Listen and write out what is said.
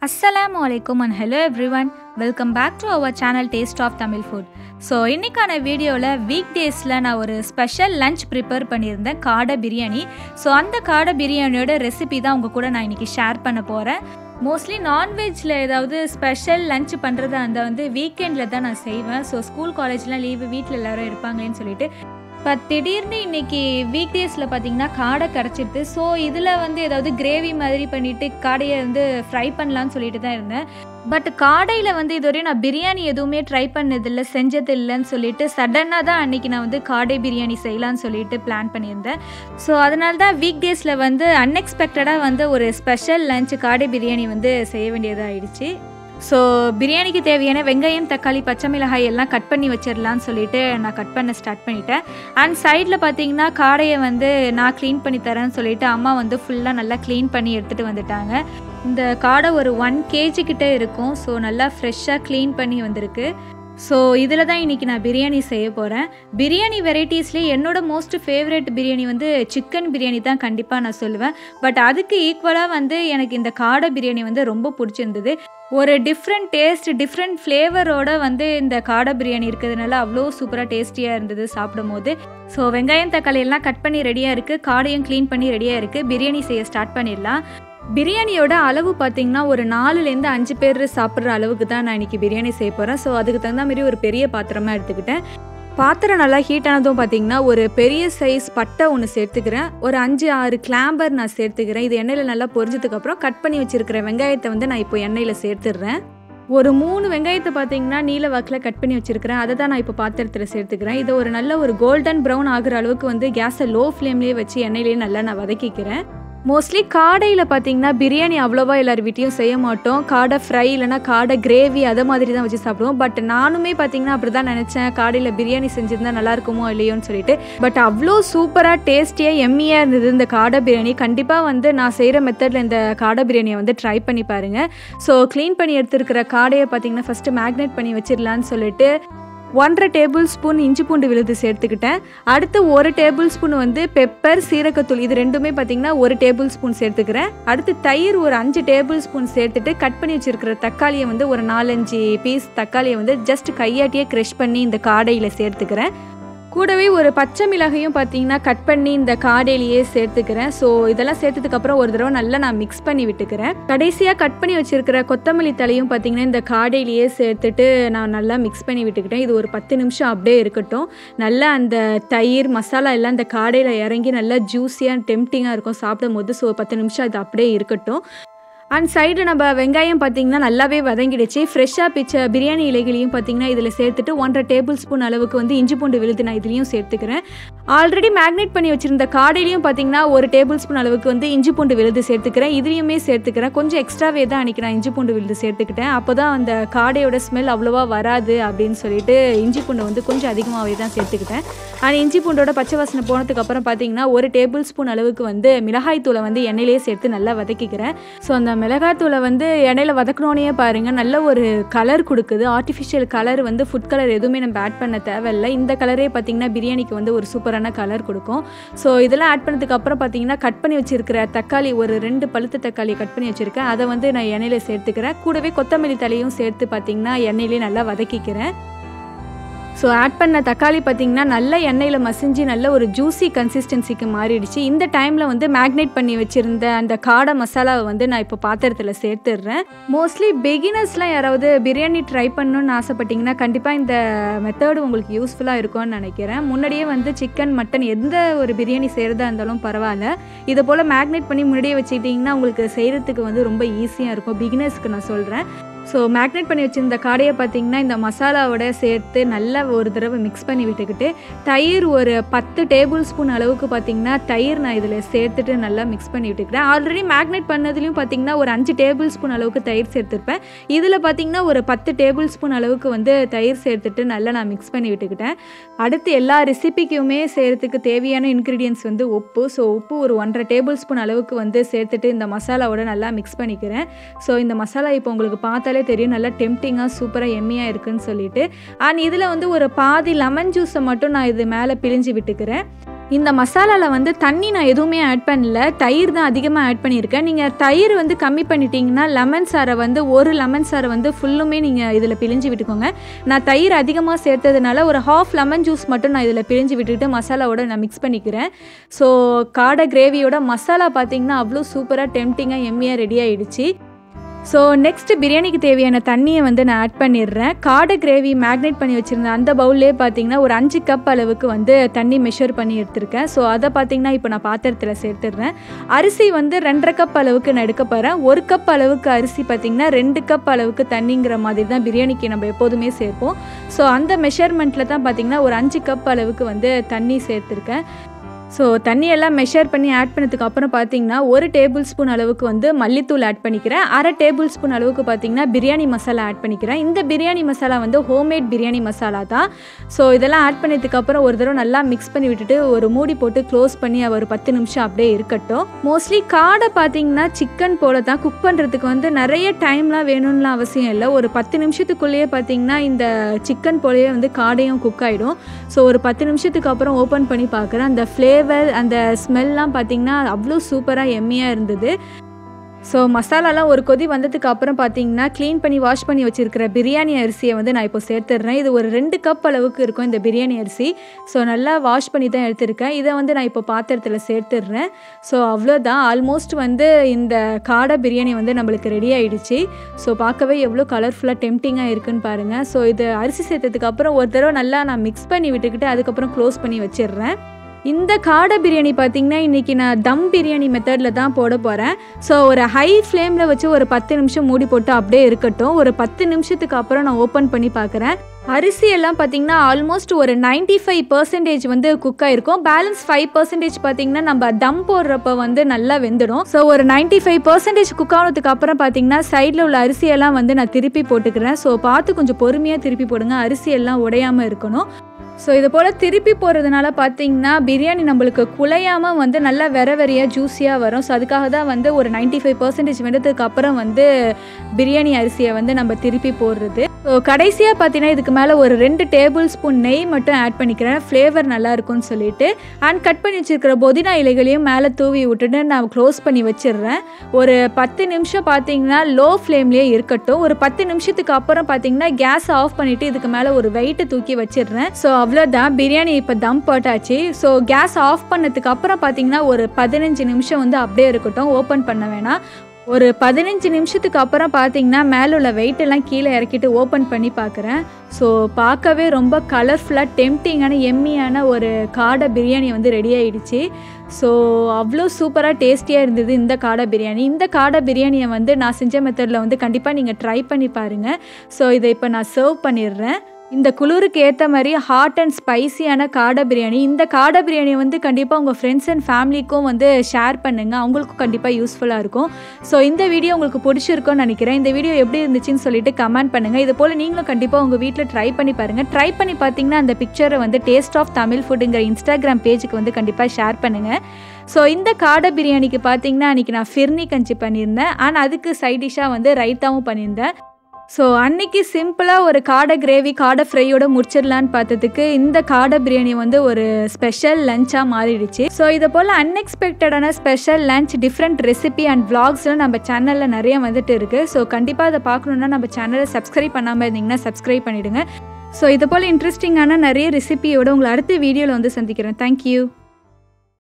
அஸ்ஸலாமு அலைக்கும் and hello everyone welcome back to our channel taste of Tamil food so இன்றைக்கான வீடியோவில் week டேஸில் நான் ஒரு ஸ்பெஷல் லஞ்ச் ப்ரிப்பேர் பண்ணியிருந்தேன் காடை பிரியாணி ஸோ அந்த காடை பிரியாணியோட ரெசிபி தான் உங்கள் கூட நான் இன்றைக்கி ஷேர் பண்ண போகிறேன் மோஸ்ட்லி நான்வெஜ்ஜில் ஏதாவது ஸ்பெஷல் லஞ்ச் பண்ணுறது அந்த வந்து வீக்கெண்டில் தான் நான் செய்வேன் ஸோ ஸ்கூல் காலேஜ்லாம் லீவு வீட்டில் எல்லோரும் இருப்பாங்களேன்னு சொல்லிட்டு பட் திடீர்னு இன்னைக்கு வீக் டேஸில் பார்த்தீங்கன்னா காடை கிடச்சிருது ஸோ இதில் வந்து ஏதாவது கிரேவி மாதிரி பண்ணிவிட்டு காடையை வந்து ஃப்ரை பண்ணலான்னு சொல்லிட்டு தான் இருந்தேன் பட் காடையில் வந்து இதுவரையும் நான் பிரியாணி எதுவுமே ட்ரை பண்ணதில்லை செஞ்சது இல்லைன்னு சொல்லிட்டு சடனாக தான் அன்றைக்கி நான் வந்து காடை பிரியாணி செய்யலான்னு சொல்லிட்டு பிளான் பண்ணியிருந்தேன் ஸோ அதனால தான் வீக் டேஸில் வந்து அன்எக்ஸ்பெக்டடாக வந்து ஒரு ஸ்பெஷல் லஞ்ச் காடை பிரியாணி வந்து செய்ய வேண்டியதாக ஆயிடுச்சு ஸோ பிரியாணிக்கு தேவையான வெங்காயம் தக்காளி பச்சை மிளகாய் எல்லாம் கட் பண்ணி வச்சிடலான்னு சொல்லிட்டு நான் கட் பண்ண ஸ்டார்ட் பண்ணிட்டேன் அண்ட் சைடில் பார்த்தீங்கன்னா காடையை வந்து நான் க்ளீன் பண்ணி தரேன்னு சொல்லிட்டு அம்மா வந்து ஃபுல்லாக நல்லா க்ளீன் பண்ணி எடுத்துகிட்டு வந்துட்டாங்க இந்த காடை ஒரு ஒன் கேஜி கிட்டே இருக்கும் ஸோ நல்லா ஃப்ரெஷ்ஷாக க்ளீன் பண்ணி வந்திருக்கு ஸோ இதில் தான் இன்றைக்கி நான் பிரியாணி செய்ய போகிறேன் பிரியாணி வெரைட்டிஸ்லேயே என்னோட மோஸ்ட் ஃபேவரட் பிரியாணி வந்து சிக்கன் பிரியாணி தான் கண்டிப்பாக நான் சொல்லுவேன் பட் அதுக்கு ஈக்குவலாக வந்து எனக்கு இந்த காடை பிரியாணி வந்து ரொம்ப பிடிச்சிருந்தது ஒரு டிஃப்ரெண்ட் டேஸ்ட் டிஃப்ரெண்ட் ஃப்ளேவரோட வந்து இந்த காடை பிரியாணி இருக்கிறதுனால அவ்வளோ சூப்பராக டேஸ்டியாக இருந்தது சாப்பிடும் போது ஸோ வெங்காயம் தக்காளி எல்லாம் கட் பண்ணி ரெடியாக இருக்குது காடையும் க்ளீன் பண்ணி ரெடியாக இருக்குது பிரியாணி செய்ய ஸ்டார்ட் பண்ணிடலாம் பிரியாணியோட அளவு பார்த்தீங்கன்னா ஒரு நாலுலேருந்து அஞ்சு பேர் சாப்பிட்ற அளவுக்கு தான் நான் இன்றைக்கி பிரியாணி செய்ய போகிறேன் ஸோ அதுக்கு தகுந்த மாதிரி ஒரு பெரிய பாத்திரமாக எடுத்துக்கிட்டேன் பாத்திரம் நல்லா ஹீட் ஆனதும் பார்த்தீங்கன்னா ஒரு பெரிய சைஸ் பட்டை ஒன்று சேர்த்துக்கிறேன் ஒரு அஞ்சு ஆறு கிளாம்பர் நான் சேர்த்துக்கிறேன் இது எண்ணெயில் நல்லா பொரிஞ்சதுக்கப்புறம் கட் பண்ணி வச்சுருக்கிற வெங்காயத்தை வந்து நான் இப்போ எண்ணெயில் சேர்த்துடுறேன் ஒரு மூணு வெங்காயத்தை பார்த்தீங்கன்னா நீல வாக்கில் கட் பண்ணி வச்சுருக்கிறேன் அதை தான் நான் இப்போ பாத்திரத்தில் சேர்த்துக்கிறேன் இதை ஒரு நல்ல ஒரு கோல்டன் ப்ரௌன் ஆகுற அளவுக்கு வந்து கேஸை லோ ஃப்ளேம்லேயே வச்சு எண்ணெயிலேயே நல்லா நான் வதக்கிக்கிறேன் மோஸ்ட்லி காடையில் பார்த்தீங்கன்னா பிரியாணி அவ்வளோவா எல்லார் வீட்டையும் செய்ய மாட்டோம் காடை ஃப்ரை இல்லைனா காடை கிரேவி அதை மாதிரி தான் வச்சு சாப்பிடுவோம் பட் நானுமே பார்த்தீங்கன்னா அப்படி தான் நினச்சேன் காடையில் பிரியாணி செஞ்சுருந்தா நல்லா இருக்குமோ இல்லையோன்னு சொல்லிட்டு பட் அவ்வளோ சூப்பராக டேஸ்டியாக எம்மியாக இருந்தது இந்த காடை பிரியாணி கண்டிப்பாக வந்து நான் செய்கிற மெத்தடில் இந்த காடை பிரியாணியை வந்து ட்ரை பண்ணி பாருங்கள் ஸோ க்ளீன் பண்ணி எடுத்துருக்கிற காடையை பார்த்தீங்கன்னா ஃபஸ்ட்டு மேக்னேட் பண்ணி வச்சிடலான்னு சொல்லிட்டு ஒன்றரை டேபிள் ஸ்பூன் இஞ்சி பூண்டு விழுது சேர்த்துக்கிட்டேன் அடுத்து ஒரு டேபிள் ஸ்பூன் வந்து பெப்பர் சீரகத்தூள் இது ரெண்டுமே பார்த்திங்கன்னா ஒரு டேபிள் ஸ்பூன் சேர்த்துக்கிறேன் அடுத்து தயிர் ஒரு அஞ்சு டேபிள் ஸ்பூன் சேர்த்துட்டு கட் பண்ணி வச்சுருக்கிற தக்காளியை வந்து ஒரு நாலஞ்சு பீஸ் தக்காளியை வந்து ஜஸ்ட் கையாட்டியே க்ரெஷ் பண்ணி இந்த காடையில் சேர்த்துக்கிறேன் கூடவே ஒரு பச்சை மிளகையும் பார்த்தீங்கன்னா கட் பண்ணி இந்த காடையிலேயே சேர்த்துக்கிறேன் ஸோ இதெல்லாம் சேர்த்ததுக்கப்புறம் ஒரு தடவை நல்லா நான் மிக்ஸ் பண்ணி விட்டுக்கிறேன் கடைசியாக கட் பண்ணி வச்சுருக்கிற கொத்தமல்லி தலையும் பார்த்தீங்கன்னா இந்த காடையிலேயே சேர்த்துட்டு நான் நல்லா மிக்ஸ் பண்ணி விட்டுக்கிட்டேன் இது ஒரு பத்து நிமிஷம் அப்படியே இருக்கட்டும் நல்லா அந்த தயிர் மசாலா எல்லாம் இந்த காடையில் இறங்கி நல்லா ஜூஸியாக டெம்டிங்காக இருக்கும் சாப்பிடும் போது ஸோ பத்து நிமிஷம் அது அப்படியே இருக்கட்டும் அண்ட் சைடு நம்ம வெங்காயம் பார்த்தீங்கன்னா நல்லாவே வதங்கிடுச்சு ஃப்ரெஷ்ஷாக பிச்ச பிரியாணி இலைகளையும் பார்த்தீங்கன்னா இதில் சேர்த்துட்டு ஒன்றரை டேபிள் ஸ்பூன் அளவுக்கு வந்து இஞ்சி பூண்டு விழுது நான் இதுலேயும் சேர்த்துக்கிறேன் ஆல்ரெடி மேக்னேட் பண்ணி வச்சுருந்த காடையிலையும் பார்த்தீங்கன்னா ஒரு டேபிள் ஸ்பூன் அளவுக்கு வந்து இஞ்சி பூண்டு விழுது சேர்த்துக்கிறேன் இதுலேயுமே சேர்த்துக்கிறேன் கொஞ்சம் எக்ஸ்ட்ராவே தான் அன்றைக்கி நான் இஞ்சி பூண்டு விழுது சேர்த்துக்கிட்டேன் அப்போ தான் அந்த காடையோட ஸ்மெல் அவ்வளோவா வராது அப்படின்னு சொல்லிட்டு இஞ்சி பூண்டை வந்து கொஞ்சம் அதிகமாகவே தான் சேர்த்துக்கிட்டேன் ஆனால் இஞ்சி பூண்டோட பச்சை வாசனை போனதுக்கப்புறம் பார்த்தீங்கன்னா ஒரு டேபிள் ஸ்பூன் அளவுக்கு வந்து மிளகாய் தூளை வந்து எண்ணெயிலே சேர்த்து நல்லா வதக்கிக்கிறேன் ஸோ அந்த மிளகாத்தூளை வந்து எண்ணெயில் வதக்கணுன்னே பாருங்கள் நல்ல ஒரு கலர் கொடுக்குது ஆர்டிஃபிஷியல் கலர் வந்து ஃபுட் கலர் எதுவுமே நம்ம ஆட் பண்ண தேவையில்லை இந்த கலரே பார்த்திங்கன்னா பிரியாணிக்கு வந்து ஒரு சூப்பரான கலர் கொடுக்கும் ஸோ இதெல்லாம் ஆட் பண்ணதுக்கு அப்புறம் பார்த்தீங்கன்னா கட் பண்ணி வச்சுருக்கிற தக்காளி ஒரு ரெண்டு பழுத்த தக்காளி கட் பண்ணி வச்சுருக்கேன் அதை வந்து நான் எண்ணெயில் சேர்த்துக்கிறேன் கூடவே கொத்தமல்லி தலையும் சேர்த்து பார்த்திங்கன்னா எண்ணெயிலே நல்லா வதக்கிக்கிறேன் ஸோ ஆட் பண்ண தக்காளி பார்த்திங்கன்னா நல்ல எண்ணெயில் மசிஞ்சு நல்ல ஒரு ஜூஸி கன்சிஸ்டன்சிக்கு மாறிடுச்சு இந்த டைமில் வந்து மேக்னேட் பண்ணி வச்சுருந்த அந்த காடை மசாலாவை வந்து நான் இப்போ பாத்திரத்தில் சேர்த்துடுறேன் மோஸ்ட்லி பிகினர்ஸ்லாம் யாராவது பிரியாணி ட்ரை பண்ணணும்னு ஆசைப்பட்டிங்கன்னா கண்டிப்பாக இந்த மெத்தடு உங்களுக்கு யூஸ்ஃபுல்லாக இருக்கும்னு நினைக்கிறேன் முன்னாடியே வந்து சிக்கன் மட்டன் எந்த ஒரு பிரியாணி செய்கிறதா இருந்தாலும் பரவாயில்ல இதை போல் மேக்னேட் பண்ணி முன்னாடியே வச்சுக்கிட்டிங்கன்னா உங்களுக்கு செய்கிறதுக்கு வந்து ரொம்ப ஈஸியாக இருக்கும் பிகினர்ஸ்க்கு நான் சொல்கிறேன் ஸோ மேக்னேட் பண்ணி வச்சுருந்த காடையை பார்த்திங்கன்னா இந்த மசாலாவோட சேர்த்து நல்லா ஒரு தடவை மிக்ஸ் பண்ணி விட்டுக்கிட்டு தயிர் ஒரு பத்து டேபிள் ஸ்பூன் அளவுக்கு பார்த்திங்கன்னா தயிர் நான் இதில் சேர்த்துட்டு நல்லா மிக்ஸ் பண்ணி விட்டுக்கிறேன் ஆல்ரெடி மேக்னேட் பண்ணதுலேயும் பார்த்திங்கன்னா ஒரு அஞ்சு டேபிள் ஸ்பூன் அளவுக்கு தயிர் சேர்த்துருப்பேன் இதில் பார்த்திங்கன்னா ஒரு பத்து டேபிள் ஸ்பூன் அளவுக்கு வந்து தயிர் சேர்த்துட்டு நல்லா நான் மிக்ஸ் பண்ணி விட்டுக்கிட்டேன் அடுத்து எல்லா ரெசிபிக்குமே செய்கிறதுக்கு தேவையான இன்க்ரீடியன்ஸ் வந்து உப்பு ஸோ உப்பு ஒரு ஒன்றரை டேபிள் ஸ்பூன் அளவுக்கு வந்து சேர்த்துட்டு இந்த மசாலாவோட நல்லா மிக்ஸ் பண்ணிக்கிறேன் ஸோ இந்த மசாலா இப்போ உங்களுக்கு பார்த்தாலே தெரியும் நல்லா டெம்டிங்காக சூப்பராக எம்மியாக இருக்குன்னு சொல்லிட்டு அண்ட் இதில் வந்து ஒரு பாதி லெமன் ஜூஸை மட்டும் நான் இது மேலே பிழிஞ்சு விட்டுக்கிறேன் இந்த மசாலாவில் வந்து தண்ணி நான் எதுவுமே ஆட் பண்ணல தயிர் தான் அதிகமாக ஆட் பண்ணியிருக்கேன் நீங்கள் தயிர் வந்து கம்மி பண்ணிட்டீங்கன்னா லெமன் சாரை வந்து ஒரு லெமன் சாரை வந்து ஃபுல்லுமே நீங்கள் இதில் பிழிஞ்சு விட்டுக்கோங்க நான் தயிர் அதிகமாக சேர்த்ததுனால ஒரு ஹாஃப் லெமன் ஜூஸ் மட்டும் நான் இதில் பிழிஞ்சு விட்டுட்டு மசாலாவோட நான் மிக்ஸ் பண்ணிக்கிறேன் ஸோ காடை கிரேவியோட மசாலா பார்த்தீங்கன்னா அவ்வளோ சூப்பராக டெம்டிங்காக எம்மியாக ரெடி ஆயிடுச்சு ஸோ நெக்ஸ்ட் பிரியாணிக்கு தேவையான தண்ணியை வந்து நான் ஆட் பண்ணிடுறேன் காடை கிரேவி மேக்னேட் பண்ணி வச்சுருந்தேன் அந்த பவுல்லே பார்த்தீங்கன்னா ஒரு அஞ்சு கப் அளவுக்கு வந்து தண்ணி மெஷர் பண்ணி எடுத்திருக்கேன் ஸோ அதை பார்த்தீங்கன்னா இப்போ நான் பாத்திரத்தில் சேர்த்துடுறேன் அரிசி வந்து ரெண்டரை கப் அளவுக்கு நான் எடுக்க போகிறேன் ஒரு கப் அளவுக்கு அரிசி பார்த்தீங்கன்னா ரெண்டு கப் அளவுக்கு தண்ணிங்கிற மாதிரி தான் பிரியாணிக்கு நம்ம எப்போதுமே சேர்ப்போம் ஸோ அந்த மெஷர்மெண்ட்டில் தான் பார்த்தீங்கன்னா ஒரு அஞ்சு கப் அளவுக்கு வந்து தண்ணி சேர்த்துருக்கேன் ஸோ தண்ணியெல்லாம் மெஷர் பண்ணி ஆட் பண்ணதுக்கு அப்புறம் பார்த்தீங்கன்னா ஒரு டேபிள் ஸ்பூன் அளவுக்கு வந்து மல்லித்தூள் ஆட் பண்ணிக்கிறேன் அரை டேபிள் ஸ்பூன் அளவுக்கு பார்த்தீங்கன்னா பிரியாணி மசாலா ஆட் பண்ணிக்கிறேன் இந்த பிரியாணி மசாலா வந்து ஹோம்மேட் பிரியாணி மசாலா தான் ஸோ இதெல்லாம் ஆட் பண்ணதுக்கு அப்புறம் ஒரு தடவை நல்லா மிக்ஸ் பண்ணி விட்டுட்டு ஒரு மூடி போட்டு க்ளோஸ் பண்ணி ஒரு பத்து நிமிஷம் அப்படியே இருக்கட்டும் மோஸ்ட்லி காடை பார்த்தீங்கன்னா சிக்கன் போல தான் குக் பண்ணுறதுக்கு வந்து நிறைய டைம்லாம் வேணும்லாம் அவசியம் இல்லை ஒரு பத்து நிமிஷத்துக்குள்ளேயே பார்த்தீங்கன்னா இந்த சிக்கன் போலயே வந்து காடையும் குக் ஆகிடும் ஸோ ஒரு பத்து நிமிஷத்துக்கு அப்புறம் ஓப்பன் பண்ணி பார்க்குறேன் அந்த ஃப்ளேவர் அந்த ஸ்மெல்லாம் பார்த்தீங்கன்னா அவ்வளோ சூப்பராக எம்மியாக இருந்தது ஸோ மசாலாலாம் ஒரு கொதி வந்ததுக்கு அப்புறம் பார்த்தீங்கன்னா க்ளீன் பண்ணி வாஷ் பண்ணி வச்சுருக்கிற பிரியாணி அரிசியை வந்து நான் இப்போ சேர்த்துடுறேன் இது ஒரு ரெண்டு கப் அளவுக்கு இருக்கும் இந்த பிரியாணி அரிசி ஸோ நல்லா வாஷ் பண்ணி தான் எடுத்திருக்கேன் இதை வந்து நான் இப்போ பாத்திரத்தில் சேர்த்துடுறேன் ஸோ அவ்வளோதான் ஆல்மோஸ்ட் வந்து இந்த காடை பிரியாணி வந்து நம்மளுக்கு ரெடி ஆகிடுச்சு ஸோ பார்க்கவே எவ்வளோ கலர்ஃபுல்லாக டெம்டிங்காக இருக்குன்னு பாருங்கள் ஸோ இது அரிசி சேர்த்ததுக்கு அப்புறம் ஒரு தடவை நல்லா நான் மிக்ஸ் பண்ணி விட்டுக்கிட்டு அதுக்கப்புறம் க்ளோஸ் பண்ணி வச்சிடுறேன் இந்த காடை பிரியாணி பார்த்தீங்கன்னா இன்றைக்கி நான் தம் பிரியாணி மெத்தடில் தான் போட போகிறேன் ஸோ ஒரு ஹை ஃப்ளேமில் வச்சு ஒரு பத்து நிமிஷம் மூடி போட்டு அப்படியே இருக்கட்டும் ஒரு பத்து நிமிஷத்துக்கு அப்புறம் நான் ஓப்பன் பண்ணி பார்க்குறேன் அரிசி எல்லாம் பார்த்தீங்கன்னா ஆல்மோஸ்ட் ஒரு நைன்டி ஃபைவ் பர்சன்டேஜ் வந்து குக் ஆயிருக்கும் பேலன்ஸ் ஃபைவ் பர்சன்டேஜ் பார்த்தீங்கன்னா நம்ம தம் போடுறப்ப வந்து நல்லா வெந்துடும் ஸோ ஒரு நைன்டி ஃபைவ் பர்சன்டேஜ் குக் ஆனதுக்கு அப்புறம் பார்த்தீங்கன்னா சைடில் உள்ள அரிசியெல்லாம் வந்து நான் திருப்பி போட்டுக்கிறேன் ஸோ பார்த்து கொஞ்சம் பொறுமையாக திருப்பி போடுங்க அரிசி எல்லாம் உடையாமல் இருக்கணும் ஸோ இது போல் திருப்பி போடுறதுனால பார்த்தீங்கன்னா பிரியாணி நம்மளுக்கு குலையாமல் வந்து நல்லா வெற வெறையாக ஜூஸியாக வரும் ஸோ அதுக்காக தான் வந்து ஒரு நைன்டி ஃபைவ் பர்சன்டேஜ் வெந்ததுக்கு அப்புறம் வந்து பிரியாணி அரிசியை வந்து நம்ம திருப்பி போடுறது ஸோ கடைசியாக பார்த்தீங்கன்னா இதுக்கு மேலே ஒரு ரெண்டு டேபிள் ஸ்பூன் நெய் மட்டும் ஆட் பண்ணிக்கிறேன் ஃப்ளேவர் நல்லா இருக்கும்னு சொல்லிட்டு அண்ட் கட் பண்ணி வச்சுருக்கிற புதினா இலைகளையும் மேலே தூவி விட்டுட்டு நான் க்ளோஸ் பண்ணி வச்சிடுறேன் ஒரு பத்து நிமிஷம் பார்த்தீங்கன்னா லோ ஃப்ளேம்லேயே இருக்கட்டும் ஒரு பத்து நிமிஷத்துக்கு அப்புறம் பார்த்தீங்கன்னா கேஸ் ஆஃப் பண்ணிவிட்டு இதுக்கு மேலே ஒரு வெயிட்டை தூக்கி வச்சிடுறேன் ஸோ அவ்வளோதான் பிரியாணி இப்போ தம் போட்டாச்சு ஸோ கேஸ் ஆஃப் பண்ணதுக்கு அப்புறம் பார்த்தீங்கன்னா ஒரு பதினஞ்சு நிமிஷம் வந்து அப்படியே இருக்கட்டும் ஓப்பன் பண்ண வேணாம் ஒரு பதினஞ்சு நிமிஷத்துக்கு அப்புறம் பார்த்தீங்கன்னா மேலே உள்ள வெயிட் எல்லாம் கீழே இறக்கிட்டு ஓப்பன் பண்ணி பார்க்குறேன் ஸோ பார்க்கவே ரொம்ப கலர்ஃபுல்லாக டெம்டிங்கான எம்மியான ஒரு காடை பிரியாணி வந்து ரெடி ஆயிடுச்சு ஸோ அவ்வளோ சூப்பராக டேஸ்டியாக இருந்தது இந்த காடை பிரியாணி இந்த காடை பிரியாணியை வந்து நான் செஞ்ச மெத்தடில் வந்து கண்டிப்பாக நீங்கள் ட்ரை பண்ணி பாருங்கள் ஸோ இதை இப்போ நான் சர்வ் பண்ணிடுறேன் இந்த குளிருக்கு ஏற்ற மாதிரி ஹாட் அண்ட் ஸ்பைசியான காடை பிரியாணி இந்த காடை பிரியாணி வந்து கண்டிப்பாக உங்கள் ஃப்ரெண்ட்ஸ் அண்ட் ஃபேமிலிக்கும் வந்து ஷேர் பண்ணுங்கள் அவங்களுக்கும் கண்டிப்பாக யூஸ்ஃபுல்லாக இருக்கும் ஸோ இந்த வீடியோ உங்களுக்கு பிடிச்சிருக்கும்னு நினைக்கிறேன் இந்த வீடியோ எப்படி இருந்துச்சுன்னு சொல்லிட்டு கமெண்ட் பண்ணுங்கள் இது போல் நீங்களும் கண்டிப்பாக உங்கள் வீட்டில் ட்ரை பண்ணி பாருங்கள் ட்ரை பண்ணி பார்த்தீங்கன்னா அந்த பிக்சரை வந்து டேஸ்ட் ஆஃப் தமிழ் ஃபுட்டுங்கிற இன்ஸ்டாகிராம் பேஜுக்கு வந்து கண்டிப்பாக ஷேர் பண்ணுங்கள் ஸோ இந்த காடை பிரியாணிக்கு பார்த்தீங்கன்னா அன்றைக்கி நான் ஃபிர்னி கஞ்சி பண்ணியிருந்தேன் அண்ட் அதுக்கு சைட் டிஷ்ஷாக வந்து ரைத்தாவும் பண்ணியிருந்தேன் ஸோ அன்னைக்கு சிம்பிளாக ஒரு காடை கிரேவி காடை ஃப்ரையோட முடிச்சிடலான்னு பார்த்ததுக்கு இந்த காடை பிரியாணி வந்து ஒரு ஸ்பெஷல் லஞ்சாக மாறிடுச்சு ஸோ இதை போல் அன்எக்ஸ்பெக்டடான special lunch different recipe and vlogsலாம் நம்ம சேனலில் நிறைய வந்துட்டு இருக்குது ஸோ கண்டிப்பாக அதை பார்க்கணுன்னா நம்ம சேனலை சப்ஸ்கிரைப் பண்ணாமல் இருந்தீங்கன்னா சப்ஸ்கிரைப் பண்ணிவிடுங்க ஸோ இது போல் இன்ட்ரெஸ்டிங்கான நிறைய ரெசிபியோட உங்களை அடுத்த வீடியோவில் வந்து சந்திக்கிறேன் தேங்க்யூ